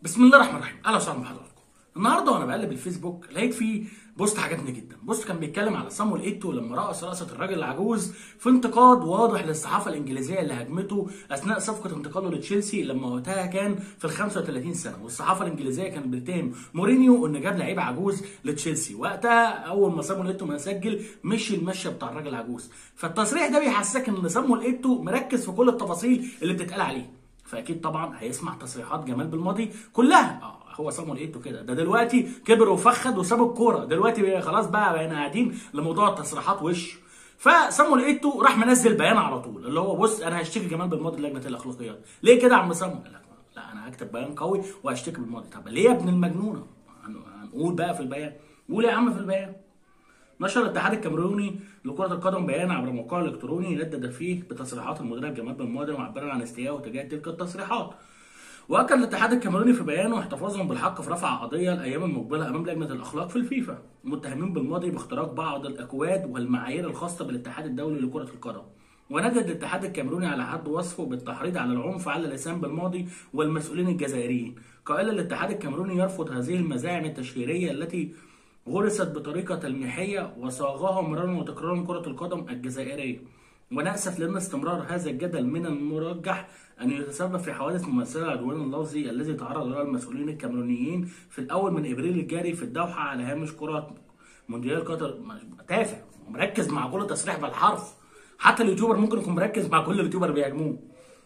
بسم الله الرحمن الرحيم اهلا وسهلا بحضراتكم النهارده وانا بقلب الفيسبوك لقيت فيه بوست عجبني جدا بوست كان بيتكلم على صامويل ايتو لما رقص رقصه الراجل العجوز في انتقاد واضح للصحافه الانجليزيه اللي هاجمته اثناء صفقه انتقاله لتشيلسي لما وقتها كان في ال 35 سنه والصحافه الانجليزيه كانت بتتهم مورينيو انه جاب لعيب عجوز لتشيلسي وقتها اول ما صامويل ايتو ما سجل مشي المشيه بتاع الراجل العجوز فالتصريح ده بيحسسك ان صامويل ايتو مركز في كل التفاصيل اللي بتتقال عليه فاكيد طبعا هيسمع تصريحات جمال بالماضي كلها اه هو صامويل ايتو كده ده دلوقتي كبر وفخد وساب الكوره دلوقتي بقى خلاص بقى بقينا قاعدين لموضوع التصريحات وش فصامويل ايتو راح منزل بيان على طول اللي هو بص انا هشتكي جمال بالماضي لجنه الاخلاقيات ليه كده يا عم صامويل قال لك لا انا هكتب بيان قوي وهشتكي بالماضي طب ليه يا ابن المجنونه هن- هنقول بقى في البيان قول يا عم في البيان نشر الاتحاد الكاميروني لكرة القدم بيان عبر موقعه الإلكتروني ندد فيه بتصريحات المدرب جمال بالماضي معبرا عن استيائه تجاه تلك التصريحات. واكد الاتحاد الكاميروني في بيانه احتفاظهم بالحق في رفع قضيه الايام المقبله امام لجنه الاخلاق في الفيفا متهمين بالماضي باختراق بعض الاكواد والمعايير الخاصه بالاتحاد الدولي لكره القدم وندد الاتحاد الكاميروني على حد وصفه بالتحريض على العنف على لسان بالماضي والمسؤولين الجزائريين قائلا الاتحاد الكاميروني يرفض هذه المزاعم التشهيريه التي غرست بطريقه تلميحيه وصاغها مرارا وتكرارا كره القدم الجزائريه ونأسف لأن استمرار هذا الجدل من المرجح أن يتسبب في حوادث ممثلة العدوان اللفظي الذي تعرض له المسؤولين الكاميرونيين في الأول من إبريل الجاري في الدوحة على هامش كرة مونديال قطر تافه مركز مع كل تصريح بالحرف حتى اليوتيوبر ممكن يكون مركز مع كل اليوتيوبر بيهاجموه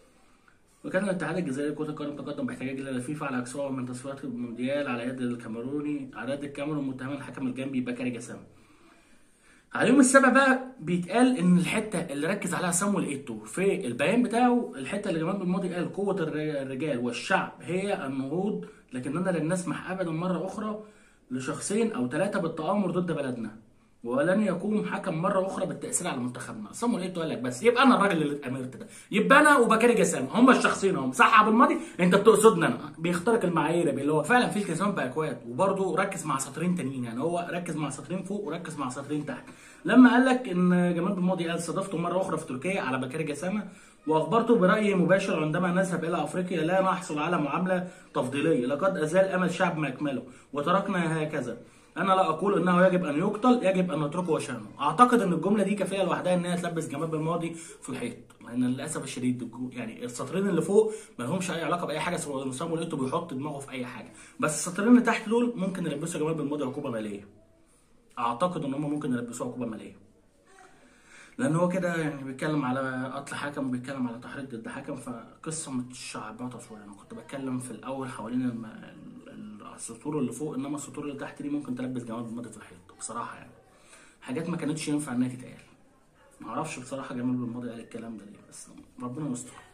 وكان الاتحاد الجزائري لكرة القدم تقدم باحتجاج إلى الفيفا على إقصائه من تصفيات المونديال على يد الكاميروني على يد الكاميرون متهما الحكم الجنبي بكري جسام. على يوم السابع بقى بيتقال ان الحته اللي ركز عليها صامويل ايتو في البيان بتاعه الحته اللي جمال بالماضي قال قوه الر- الرجال والشعب هي النهوض لكننا لن نسمح ابدا مره اخرى لشخصين او ثلاثه بالتآمر ضد بلدنا ولن يقوم حكم مره اخرى بالتاثير على منتخبنا صامويل ايتو قال لك بس يبقى انا الراجل اللي اتامرت ده يبقى انا وبكاري جسام هم الشخصين هم صح عبد الماضي انت بتقصدنا انا بيخترق المعايير اللي هو فعلا في التزام باكواد وبرده ركز مع سطرين تانيين يعني هو ركز مع سطرين فوق وركز مع سطرين تحت لما قال لك ان جمال بالماضي قال استضفته مره اخرى في تركيا على بكاري جسامه واخبرته برايي مباشر عندما نذهب الى افريقيا لا نحصل على معامله تفضيليه لقد ازال امل شعب ما يكمله وتركنا هكذا انا لا اقول انه يجب ان يقتل يجب ان نتركه وشانه اعتقد ان الجمله دي كفايه لوحدها ان هي تلبس جمال بالماضي في الحيط لان للاسف الشديد الجو- يعني السطرين اللي فوق ما لهمش اي علاقه باي حاجه سواء صامويل ايتو بيحط دماغه في اي حاجه بس السطرين اللي تحت دول ممكن يلبسوا جمال بالماضي عقوبه ماليه اعتقد ان هم ممكن يلبسوه عقوبه ماليه لان هو كده يعني بيتكلم على قتل حكم وبيتكلم على تحريض ضد حكم فقصه متشعبطه شويه انا كنت بتكلم في الاول حوالين الم... ال- السطور اللي فوق انما السطور اللي تحت دي ممكن تلبس جمال بالماضي في الحيط بصراحه يعني حاجات ما كانتش ينفع انها تتقال معرفش بصراحه جمال بالماضي قال الكلام ده ليه بس ربنا يستر